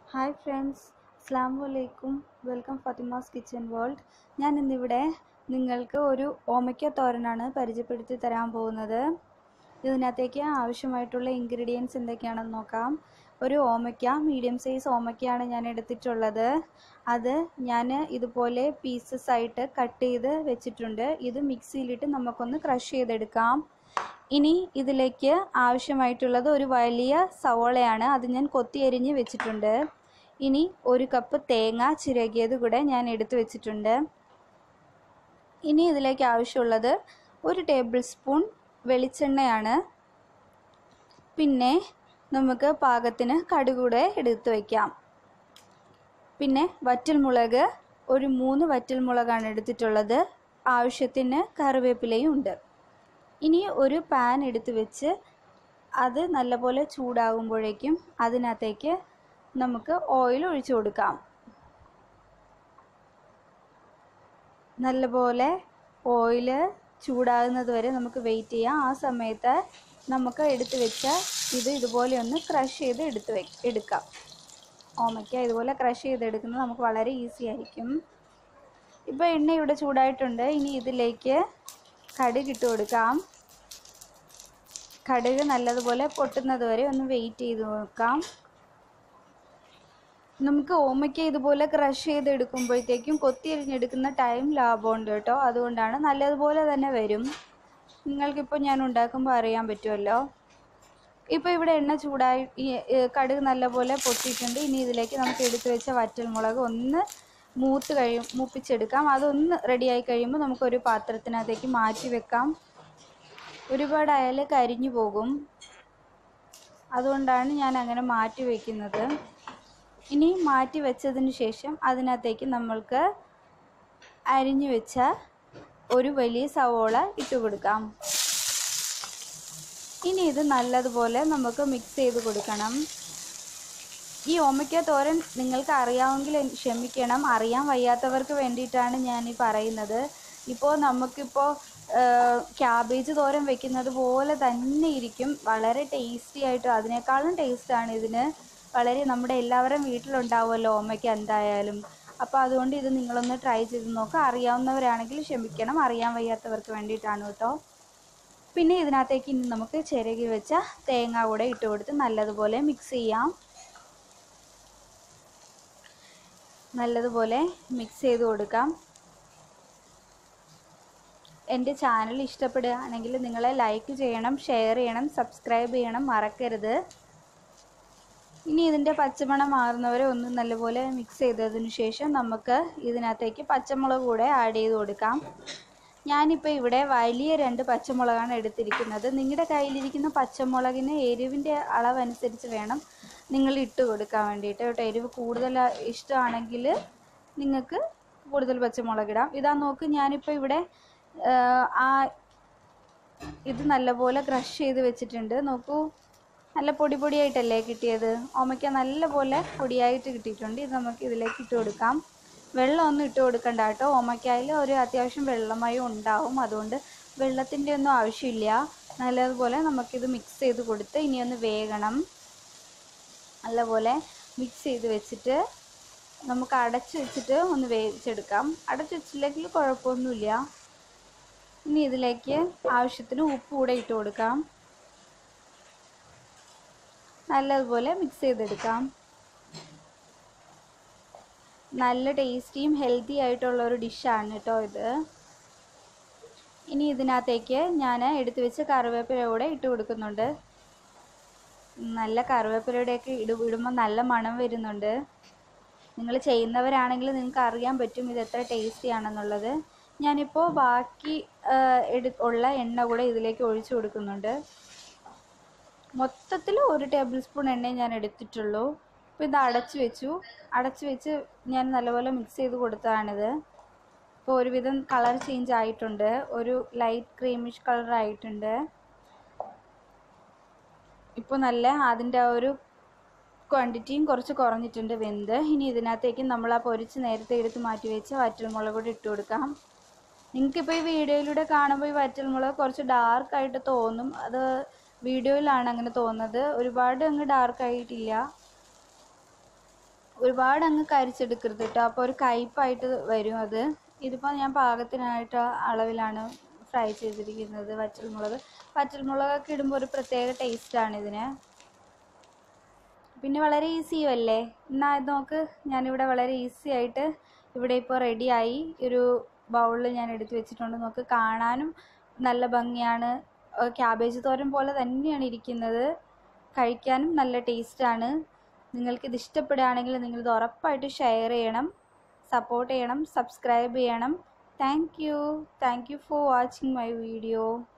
hi friends അസ്സാം വലൈക്കും welcome Fatima's kitchen world ഞാൻ ഇന്നിവിടെ നിങ്ങൾക്ക് ഒരു ഓമയ്ക്ക തോരനാണ് പരിചയപ്പെടുത്തി തരാൻ പോകുന്നത് ഇതിനകത്തേക്ക് ആവശ്യമായിട്ടുള്ള ഇൻഗ്രീഡിയൻസ് എന്തൊക്കെയാണെന്ന് നോക്കാം ഒരു ഓമയ്ക്ക മീഡിയം സൈസ് ഓമയ്ക്കയാണ് ഞാൻ എടുത്തിട്ടുള്ളത് അത് ഞാൻ ഇതുപോലെ പീസസ് ആയിട്ട് കട്ട് ചെയ്ത് വെച്ചിട്ടുണ്ട് ഇത് മിക്സിയിലിട്ട് നമുക്കൊന്ന് ക്രഷ് ചെയ്തെടുക്കാം ഇനി ഇതിലേക്ക് ആവശ്യമായിട്ടുള്ളത് ഒരു വലിയ സവോളയാണ് അത് ഞാൻ കൊത്തി എരിഞ്ഞ് വെച്ചിട്ടുണ്ട് ഇനി ഒരു കപ്പ് തേങ്ങ ചിരകിയത് കൂടെ ഞാൻ എടുത്തു വെച്ചിട്ടുണ്ട് ഇനി ഇതിലേക്ക് ആവശ്യമുള്ളത് ഒരു ടേബിൾ സ്പൂൺ വെളിച്ചെണ്ണയാണ് പിന്നെ നമുക്ക് പാകത്തിന് കടുകൂടെ എടുത്തു വയ്ക്കാം പിന്നെ വറ്റൽമുളക് ഒരു മൂന്ന് വറ്റൽമുളകാണ് എടുത്തിട്ടുള്ളത് ആവശ്യത്തിന് കറിവേപ്പിലയും ഉണ്ട് ഇനി ഒരു പാൻ എടുത്ത് വെച്ച് അത് നല്ലപോലെ ചൂടാകുമ്പോഴേക്കും അതിനകത്തേക്ക് നമുക്ക് ഓയിൽ ഒഴിച്ചു കൊടുക്കാം നല്ലപോലെ ഓയിൽ ചൂടാകുന്നത് വരെ നമുക്ക് വെയിറ്റ് ചെയ്യാം ആ സമയത്ത് നമുക്ക് എടുത്ത് വെച്ച ഇത് ഇതുപോലെ ഒന്ന് ക്രഷ് ചെയ്ത് എടുത്ത് വെ എടുക്കാം ഓമയ്ക്ക ഇതുപോലെ ക്രഷ് ചെയ്തെടുക്കുന്നത് നമുക്ക് വളരെ ഈസി ആയിരിക്കും ഇപ്പോൾ എണ്ണ ഇവിടെ ചൂടായിട്ടുണ്ട് ഇനി ഇതിലേക്ക് കടുക് ഇട്ട് കൊടുക്കാം കടുക് നല്ലതുപോലെ പൊട്ടുന്നത് വരെ ഒന്ന് വെയിറ്റ് ചെയ്ത് നോക്കാം നമുക്ക് ഓമയ്ക്ക ഇതുപോലെ ക്രഷ് ചെയ്തെടുക്കുമ്പോഴത്തേക്കും കൊത്തി എരിഞ്ഞെടുക്കുന്ന ടൈം ലാഭമുണ്ട് കേട്ടോ അതുകൊണ്ടാണ് നല്ലതുപോലെ തന്നെ വരും നിങ്ങൾക്കിപ്പോൾ ഞാൻ ഉണ്ടാക്കുമ്പോൾ അറിയാൻ പറ്റുമല്ലോ ഇപ്പോൾ ഇവിടെ എണ്ണ ചൂടായി ഈ കടുക് നല്ലപോലെ പൊട്ടിയിട്ടുണ്ട് ഇനി ഇതിലേക്ക് നമുക്ക് എടുത്തു വെച്ച വറ്റൽമുളക് ഒന്ന് മൂത്ത് കഴിയും മൂപ്പിച്ചെടുക്കാം അതൊന്ന് റെഡിയായി കഴിയുമ്പോൾ നമുക്കൊരു പാത്രത്തിനകത്തേക്ക് മാറ്റി വെക്കാം ഒരുപാടായാൽ കരിഞ്ഞു പോകും അതുകൊണ്ടാണ് ഞാൻ അങ്ങനെ മാറ്റി വയ്ക്കുന്നത് ഇനി മാറ്റി വെച്ചതിന് ശേഷം അതിനകത്തേക്ക് നമ്മൾക്ക് അരിഞ്ഞു വെച്ച ഒരു വലിയ സവോള ഇട്ട് കൊടുക്കാം ഇനി ഇത് നല്ലതുപോലെ നമുക്ക് മിക്സ് ചെയ്ത് കൊടുക്കണം ഈ ഓമയ്ക്ക തോരൻ നിങ്ങൾക്ക് അറിയാമെങ്കിൽ ക്ഷമിക്കണം അറിയാൻ വയ്യാത്തവർക്ക് വേണ്ടിയിട്ടാണ് ഞാൻ ഈ പറയുന്നത് ഇപ്പോൾ നമുക്കിപ്പോൾ ക്യാബേജ് തോരൻ വെക്കുന്നത് പോലെ തന്നെ ഇരിക്കും വളരെ ടേസ്റ്റി ആയിട്ട് അതിനേക്കാളും ടേസ്റ്റാണ് ഇതിന് വളരെ നമ്മുടെ എല്ലാവരും വീട്ടിലുണ്ടാവുമല്ലോ ഓമയ്ക്ക് എന്തായാലും അപ്പോൾ അതുകൊണ്ട് ഇത് നിങ്ങളൊന്ന് ട്രൈ ചെയ്ത് നോക്കുക അറിയാവുന്നവരാണെങ്കിൽ ക്ഷമിക്കണം അറിയാൻ വയ്യാത്തവർക്ക് വേണ്ടിയിട്ടാണ് കേട്ടോ പിന്നെ ഇതിനകത്തേക്ക് ഇനി നമുക്ക് ചിരകി വെച്ച തേങ്ങ കൂടെ ഇട്ട് കൊടുത്ത് നല്ലതുപോലെ മിക്സ് ചെയ്യാം നല്ലതുപോലെ മിക്സ് ചെയ്ത് കൊടുക്കാം എൻ്റെ ചാനൽ ഇഷ്ടപ്പെടുകയാണെങ്കിൽ നിങ്ങളെ ലൈക്ക് ചെയ്യണം ഷെയർ ചെയ്യണം സബ്സ്ക്രൈബ് ചെയ്യണം മറക്കരുത് ഇനി ഇതിൻ്റെ പച്ചമണം മാറുന്നവരെ ഒന്ന് നല്ലപോലെ മിക്സ് ചെയ്തതിന് ശേഷം നമുക്ക് ഇതിനകത്തേക്ക് പച്ചമുളക് കൂടെ ആഡ് ചെയ്ത് കൊടുക്കാം ഞാനിപ്പോൾ ഇവിടെ വലിയ രണ്ട് പച്ചമുളകാണ് എടുത്തിരിക്കുന്നത് നിങ്ങളുടെ കയ്യിലിരിക്കുന്ന പച്ചമുളകിന് എരിവിൻ്റെ അളവനുസരിച്ച് വേണം നിങ്ങൾ ഇട്ട് കൊടുക്കാൻ വേണ്ടിയിട്ട് കേട്ടോ എരിവ് കൂടുതൽ ഇഷ്ടമാണെങ്കിൽ നിങ്ങൾക്ക് കൂടുതൽ പച്ചമുളക് ഇടാം ഇതാ നോക്ക് ഞാനിപ്പോൾ ഇവിടെ ആ ഇത് നല്ലപോലെ ക്രഷ് ചെയ്ത് വെച്ചിട്ടുണ്ട് നോക്കൂ നല്ല പൊടി പൊടിയായിട്ടല്ലേ കിട്ടിയത് ഓമയ്ക്ക നല്ലപോലെ പൊടിയായിട്ട് കിട്ടിയിട്ടുണ്ട് ഇത് നമുക്ക് ഇതിലേക്ക് ഇട്ട് കൊടുക്കാം വെള്ളമൊന്നും ഇട്ട് കൊടുക്കണ്ട കേട്ടോ ഓമയ്ക്കായിൽ ഒരു അത്യാവശ്യം വെള്ളമയം ഉണ്ടാവും അതുകൊണ്ട് വെള്ളത്തിൻ്റെ ഒന്നും ആവശ്യമില്ല നല്ലതുപോലെ നമുക്കിത് മിക്സ് ചെയ്ത് കൊടുത്ത് ഇനിയൊന്ന് വേകണം നല്ലപോലെ മിക്സ് ചെയ്ത് വെച്ചിട്ട് നമുക്ക് അടച്ച് വെച്ചിട്ട് ഒന്ന് വേവിച്ചെടുക്കാം അടച്ച് വെച്ചില്ലെങ്കിൽ കുഴപ്പമൊന്നുമില്ല ഇനി ഇതിലേക്ക് ആവശ്യത്തിന് ഉപ്പ് കൂടെ ഇട്ട് കൊടുക്കാം നല്ലതുപോലെ മിക്സ് ചെയ്തെടുക്കാം നല്ല ടേസ്റ്റിയും ഹെൽത്തി ആയിട്ടുള്ള ഒരു ഡിഷാണ് കേട്ടോ ഇത് ഇനി ഇതിനകത്തേക്ക് ഞാൻ എടുത്തു വെച്ച് കറിവേപ്പില കൂടെ ഇട്ട് കൊടുക്കുന്നുണ്ട് നല്ല കറിവേപ്പിലയുടെയൊക്കെ ഇട ഇടുമ്പോൾ നല്ല മണം വരുന്നുണ്ട് നിങ്ങൾ ചെയ്യുന്നവരാണെങ്കിൽ നിങ്ങൾക്ക് അറിയാൻ പറ്റും ഇത് എത്ര ടേസ്റ്റി ആണെന്നുള്ളത് ഞാനിപ്പോൾ ബാക്കി എടു ഉള്ള എണ്ണ കൂടെ ഇതിലേക്ക് ഒഴിച്ചു കൊടുക്കുന്നുണ്ട് മൊത്തത്തിൽ ഒരു ടേബിൾ സ്പൂൺ എണ്ണയെ ഞാൻ എടുത്തിട്ടുള്ളൂ അപ്പോൾ ഇത് അടച്ചു വെച്ചു അടച്ചു വെച്ച് ഞാൻ നല്ലപോലെ മിക്സ് ചെയ്ത് കൊടുത്തതാണിത് ഇപ്പോൾ ഒരുവിധം കളർ ചേഞ്ച് ആയിട്ടുണ്ട് ഒരു ലൈറ്റ് ക്രീമിഷ് കളർ ആയിട്ടുണ്ട് ഇപ്പോൾ നല്ല അതിൻ്റെ ആ ഒരു ക്വാണ്ടിറ്റിയും കുറച്ച് കുറഞ്ഞിട്ടുണ്ട് വെന്ത് ഇനി ഇതിനകത്തേക്ക് നമ്മൾ ആ പൊരിച്ച് നേരത്തെ എടുത്ത് മാറ്റി വെച്ച് വറ്റൽമുളക് കൂടി ഇട്ട് കൊടുക്കാം നിങ്ങൾക്കിപ്പോൾ ഈ വീഡിയോയിലൂടെ കാണുമ്പോൾ ഈ വറ്റൽമുളക് കുറച്ച് ഡാർക്കായിട്ട് തോന്നും അത് വീഡിയോയിലാണ് അങ്ങനെ തോന്നുന്നത് ഒരുപാട് അങ്ങ് ഡാർക്ക് ആയിട്ടില്ല ഒരുപാട് അങ്ങ് കരിച്ചെടുക്കരുത് കേട്ടോ അപ്പോൾ ഒരു കയ്പായിട്ട് വരും അത് ഇതിപ്പോൾ ഞാൻ പാകത്തിനായിട്ട് അളവിലാണ് ഫ്രൈ ചെയ്തിരിക്കുന്നത് വറ്റൽമുളക് വറ്റൽമുളകൊക്കെ ഇടുമ്പോൾ ഒരു പ്രത്യേക ടേസ്റ്റാണ് ഇതിന് പിന്നെ വളരെ ഈസി അല്ലേ എന്നാൽ ഇത് നോക്ക് ഞാനിവിടെ വളരെ ഈസി ആയിട്ട് ഇവിടെ ഇപ്പോൾ റെഡിയായി ഒരു ബൗളിൽ ഞാൻ എടുത്ത് വെച്ചിട്ടുണ്ട് നോക്ക് കാണാനും നല്ല ഭംഗിയാണ് ക്യാബേജ് തോരൻ പോലെ തന്നെയാണ് ഇരിക്കുന്നത് കഴിക്കാനും നല്ല ടേസ്റ്റാണ് നിങ്ങൾക്കിത് ഇഷ്ടപ്പെടുകയാണെങ്കിൽ നിങ്ങളിത് ഉറപ്പായിട്ട് ഷെയർ ചെയ്യണം സപ്പോർട്ട് ചെയ്യണം സബ്സ്ക്രൈബ് ചെയ്യണം thank you thank you for watching my video